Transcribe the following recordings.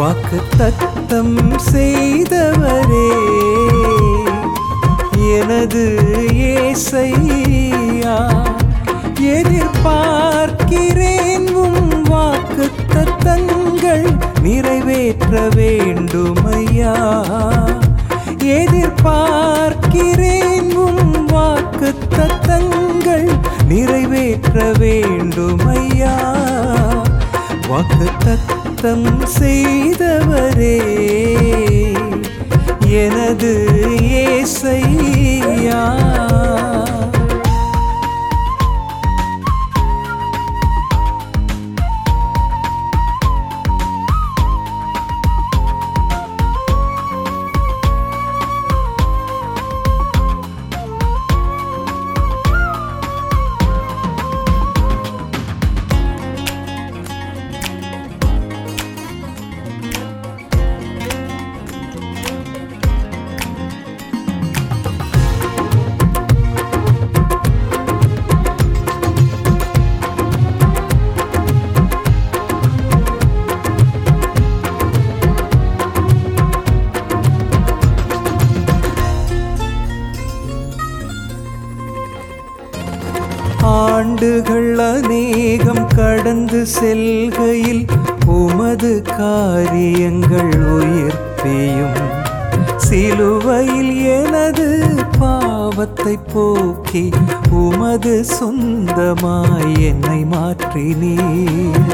வாக்கு தத்தம் செய்தவரே எனது ஏசையா எதிர்பார்க்கிறேன் உம் வாக்கு தத்தங்கள் நிறைவேற்ற வேண்டுமையா எதிர்பார்க்கிறேன் உம் வாக்கு தத்தங்கள் நிறைவேற்ற வேண்டுமையா வாக்கு தத்தம் செய்தவரே எனது ஏசையா ஆண்டுகள் அநேகம் கடந்து செல்கையில் உமது காரியங்கள் உயிர்ப்பேயும் சிலுவையில் எனது பாவத்தை போக்கி உமது சொந்தமாய் என்னை மாற்றினீர்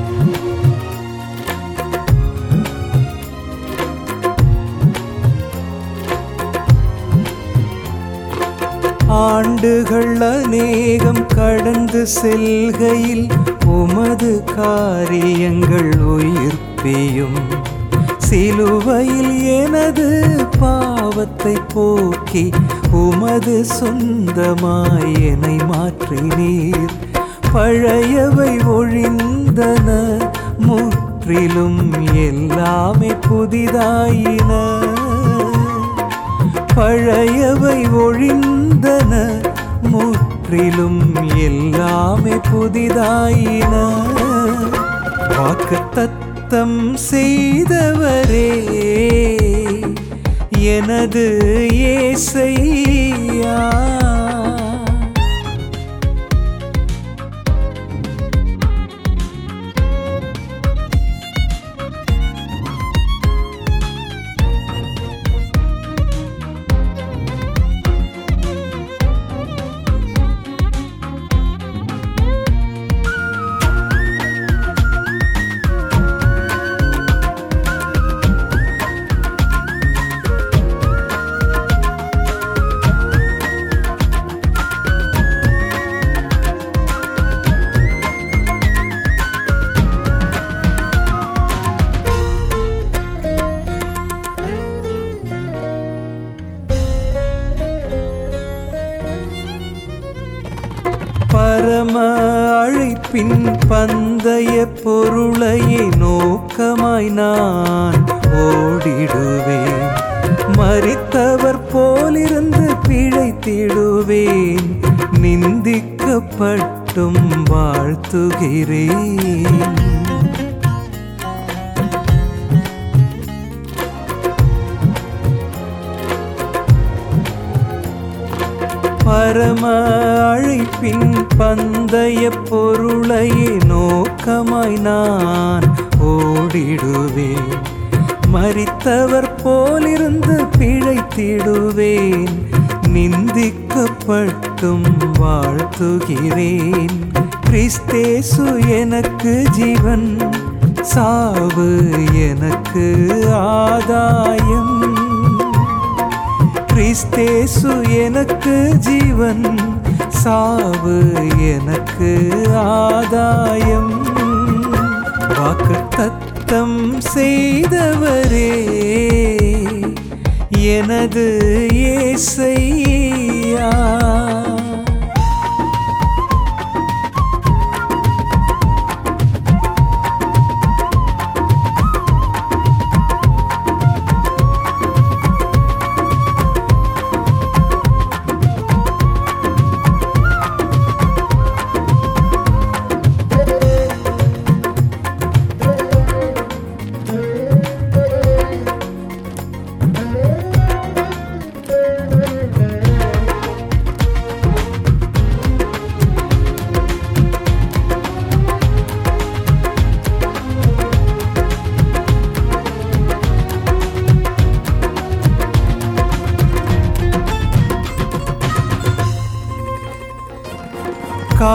ஆண்டுகள் அநேகம் கடந்து செல்கையில் உமது காரியங்கள் உயிர்ப்பேயும் சிலுவையில் எனது பாவத்தை போக்கி உமது சொந்தமாய் என்னை மாற்றினீர் பழையவை ஒழிந்தன முற்றிலும் எல்லாமே புதிதாயின பழையவை ஒழிந்தன முற்றிலும் எல்லாமே புதிதாயின வாக்கு தத்தம் செய்தவரே எனது ஏசையா பரம அழைப்பின் பந்தய பொருளையே நோக்கமாய் நான் ஓடிடுவேன் மறித்தவர் போலிருந்து பிழைத்திடுவேன் நிந்திக்கப்பட்டும் வாழ்த்துகிறேன் பரம அழைப்பின் பந்தய பொருளையே நோக்கமாய் நான் ஓடிடுவேன் மறித்தவர் போலிருந்து பிழைத்திடுவேன் நிந்திக்கப்பட்டும் வாழ்த்துகிறேன் கிறிஸ்தேசு எனக்கு ஜீவன் சாவு எனக்கு ஆதாயம் கிறிஸ்தேசு எனக்கு ஜீவன் சாவு எனக்கு ஆதாயம் வாக்கு தத்தம் செய்தவரே எனது ஏசையா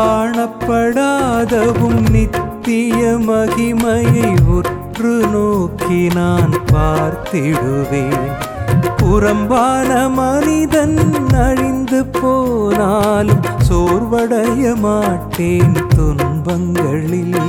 காணப்படாதவும் நித்திய மகிமையை உற்று நோக்கி நான் பார்த்திடுவேன் புறம்பான மனிதன் அழிந்து போனாலும் சோர்வடைய மாட்டேன் துன்பங்களில்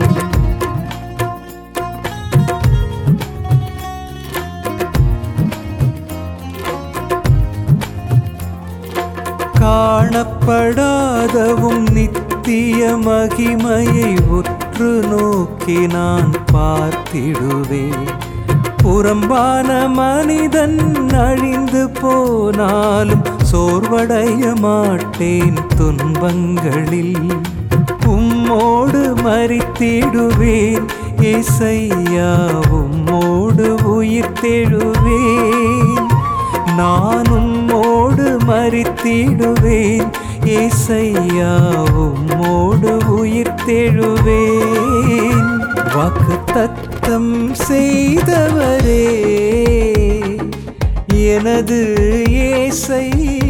காணப்படாதவும் நித்திய மகிமையை உற்று நோக்கி நான் பார்த்திடுவேன் புறம்பான மனிதன் அழிந்து போனாலும் சோர்வடைய மாட்டேன் துன்பங்களில் உம்மோடு மறித்திடுவேன் இசையா உம்மோடு உயிர் தெழுவேன் நான் உம்மோடு மறித்திடுவேன் இசையா உம்மோடு உயிர் தெழுவேன் வாக்கு தத்தம் செய்தவரே எனது ஏசையா